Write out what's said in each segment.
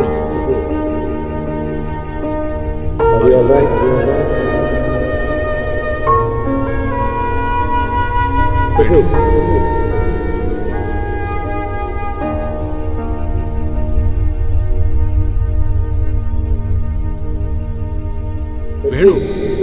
Venu Are you alright? Venu Venu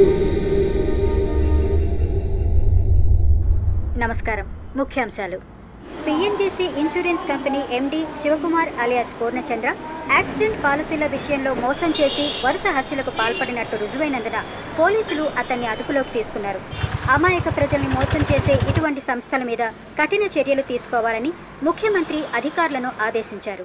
నమస్కారం ముఖ్యాంశాలు PNGC insurance company MD Sivakumar alias Purnachandra accident పాలసీల విషయంలో మోసం చేసి వరుస హత్యలకు పాల్పడినట్టు రుజువైనందున పోలీసులు అతన్ని అదుపులోకి తీసుకున్నారు అమాయక ప్రజల్ని మోసం చేసే ఇటువంటి సంస్థల మీద కఠిన చర్యలు తీసుకోవాలని ముఖ్యమంత్రి అధికారులను ఆదేశించారు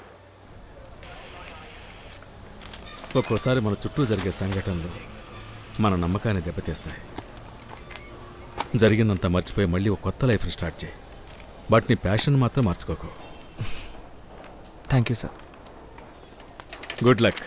ఒక్కోసారి మన చుట్టూ జరిగే సంఘటనలు మన నమ్మకాన్ని దెబ్బతీస్తాయి జరిగిందంతా మర్చిపోయి మళ్ళీ ఒక కొత్త లైఫ్ని స్టార్ట్ చేయి బట్ నీ ప్యాషన్ మాత్రం మార్చుకోకు thank you sir good luck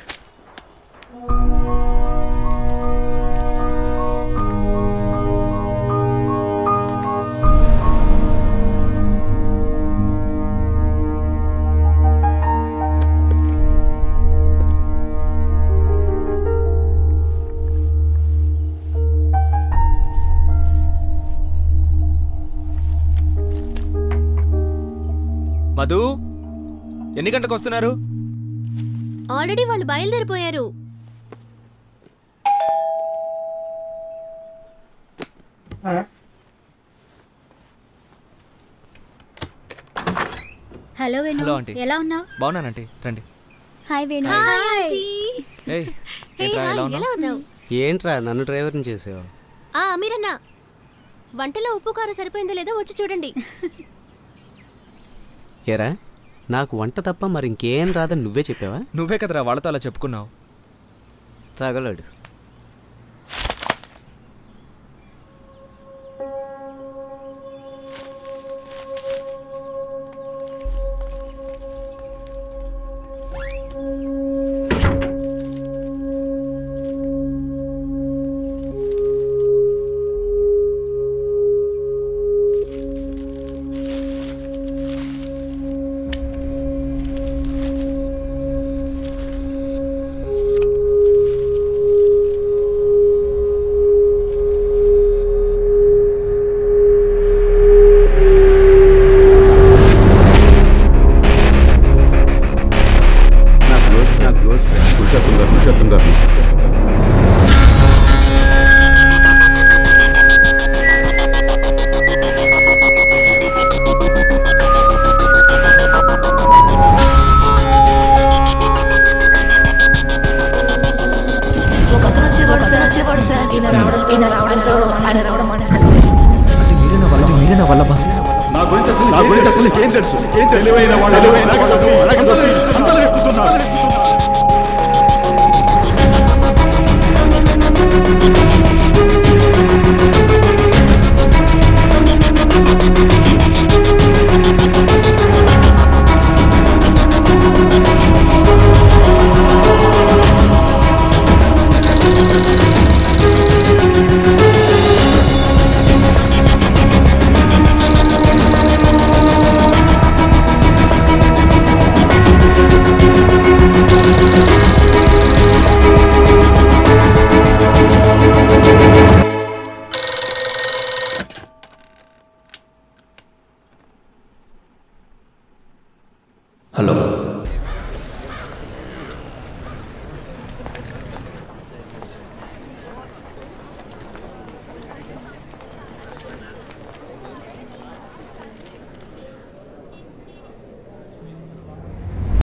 Madhu ఎన్ని గంటలకు వస్తున్నారు ఆల్రెడీ వాళ్ళు బయలుదేరిపోయారు హలో వేణు హలో ఆంటీ. ఎలా ఉన్నావు బాగున్నానంటీ రండి హాయ్ వేణు ఏయ్ ఏంట్రా ఎలా ఎలా ఉన్నావు ఉన్నావు ఏంట్రా నన్ను డ్రైవర్ని చేసావు ఆ అమీరన్న వంటలో ఉప్పు కారం సరిపోయిందో లేదో వచ్చి చూడండి ఏరా నాకు వంట తప్ప మరి ఇంకేం రాదని నువ్వే చెప్పావా నువ్వే కదరా వాళ్ళతో అలా చెప్పుకున్నావు తగలడు నా క్లోజ్ నా క్లోజ్ ఫ్రెండ్ పురుషోత్తం గారు పురుషోత్తం గారు ఒకతను వచ్చేవాడు సార్ వచ్చేవాడు సార్ ఈయన రావడం ఈయన రావడం ఆయన రావడం మానేశారు సార్ అంటే మీరే నా వల్ల మీరే నా వల్ల నా గురించి అసలు నా గురించి అసలు ఏం తెలుసు ఏం తెలివైన వాడు తెలివైన వాడు అందరూ చెప్తున్నారు